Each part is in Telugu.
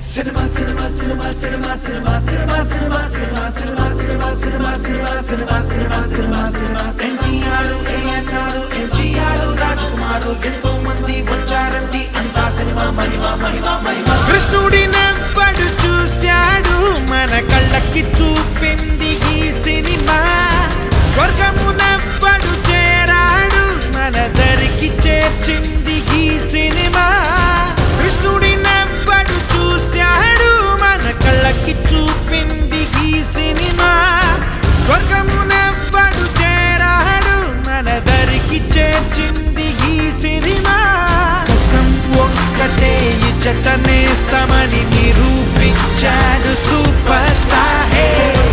Cinema, cinema, cinema, cinema, cinema, cinema, cinema, cinema, cinema, cinema, cinema, cinema, cinema, cinema, cinema, cinema. NTR ANR NTR రాజకుమారు ఎంతో మంది వచ్చారండి అంతా సినిమా మహిమ మహిమ మహిమ కృష్ణుడి నవ్వడు చూశాడు మన కళ్ళకి చూపింది ఈ సినిమా స్వర్గము నవ్వడు చేరాడు మన దరికి చేర్చింది ఈ సినిమా కృష్ణుడి నవ్వడు చూశాడు మన కళ్ళకి చూపింది ఈ సినిమా స్వర్గము నవ్వడు చేరాడు మన దరికి చేర్చింది ఈ సినిమా కష్టం ఒక్కటే ఇచ్చట నేస్తమని నిరూపించాడు సూపర్ స్టార్ హే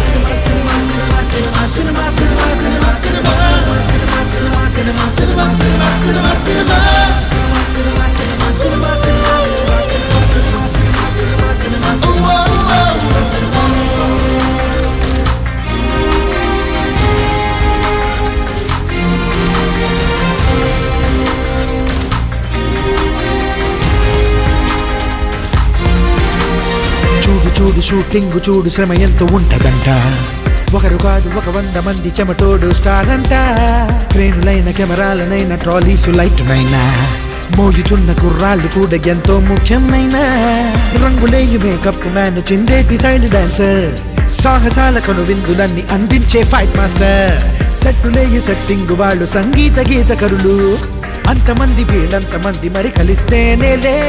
చూడు చూడు షూటింగ్ చూడు శ్రమ ఎంతో ఉంటదంట ఒకరు కాదు ఒక వంద మంది చెమటోడు స్టార్ అంట క్రేనులైన కెమెరాలనైన ట్రాలీసు లైట్నైనా మోయుచున్న కుర్రాళ్ళు కూడా ఎంతో ముఖ్యమైన రంగులేయు మేకప్ మ్యాన్ చిందేటి సైడ్ డాన్సర్ సాహసాల కను విందులన్నీ అందించే ఫైట్ మాస్టర్ సెట్టులేయు సెట్టింగ్ వాళ్ళు సంగీత గీతకరులు అంతమంది వీళ్ళంతమంది మరి కలిస్తేనే లే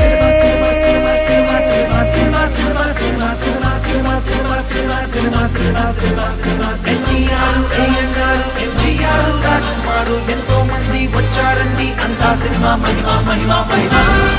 ఎన్టీఆర్ ఏఎన్ఆర్ ఎన్టీఆర్ రాజకుమారు ఎంతో మంది వచ్చారండి అంతా సినిమా మహిమ మహిమ మహిమ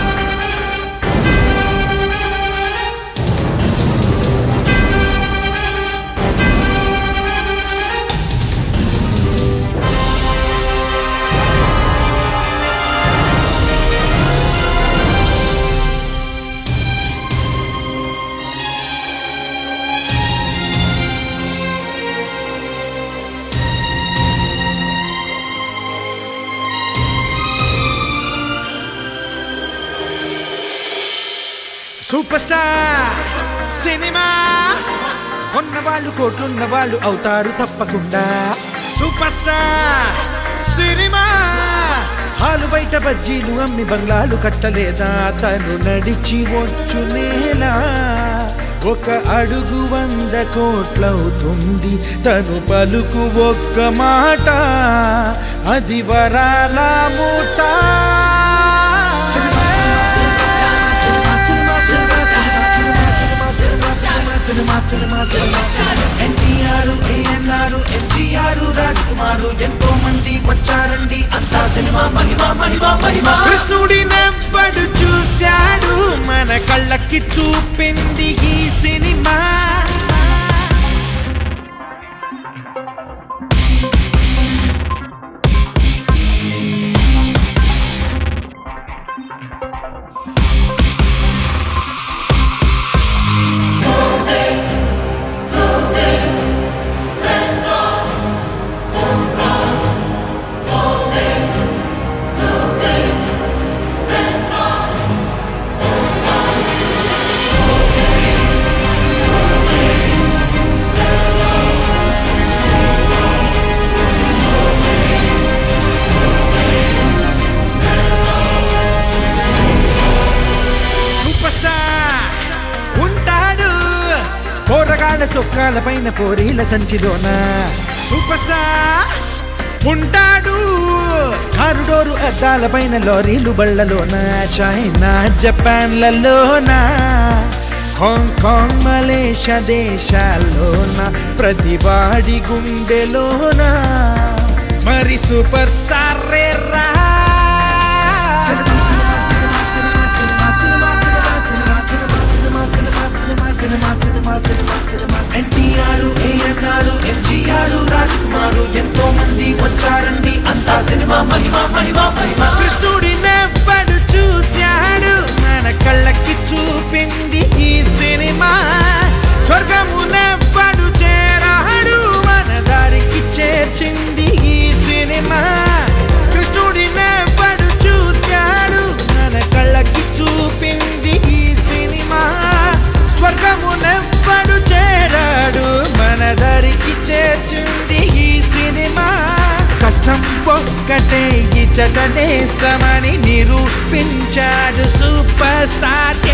సూపర్ స్టార్ సినిమా కొన్న వాళ్ళు కోట్లున్న వాళ్ళు అవుతారు తప్పకుండా సూపర్ స్టార్ సినిమా హాలు బయట బజ్జీలు అమ్మి బంగ్లాలు కట్టలేదా తను నడిచి వచ్చు నేలా ఒక అడుగు వంద కోట్లవుతుంది తను పలుకు ఒక్క మాట అది వరాల మూట ఎన్టీఆర్ ఏఎన్ఆర్ ఎన్టీఆర్ రాజకుమారు ఎంతో మంది వచ్చారండి అంతా సినిమా మహిమ మహిమ మహిమ కృష్ణుడి నవ్వడు చూశాడు మన కళ్ళకి చూపింది ఈ సినిమా సూపర్ స్టార్ ఉంటాడు పోరగాళ్ళ చొక్కాల పైన పోరీల సంచిలోన సూపర్ స్టార్ ఉంటాడు కారుడోరు అద్దాల పైన లారీలు బళ్ళలోన చైనా జపాన్లలోన హాంకాంగ్ మలేషియా దేశాల్లోన ప్రతివాడి గుండెలోన మరి సూపర్ స్టార్ రే రా ఎన్టీఆర్ ఏఎన్ఆర్ ఎన్టీఆర్ రాజకుమారు ఎంతో మంది వచ్చారండి అంతా సినిమా మహిమ మహిమ మహిమ కృష్ణుడి నవ్వడు చూశాడు మన కళ్ళకి చూపింది ఈ సినిమా స్వర్గము నవ్వడు చేరాడు మన దారికి చేర్చింది ఈ సినిమా కృష్ణుడి నవ్వడు చూశాడు మన కళ్ళకి చూపింది ఈ సినిమా ఒక్కటే ఇచ్చట నేస్తమని నిరూపించాడు సూపర్ స్టార్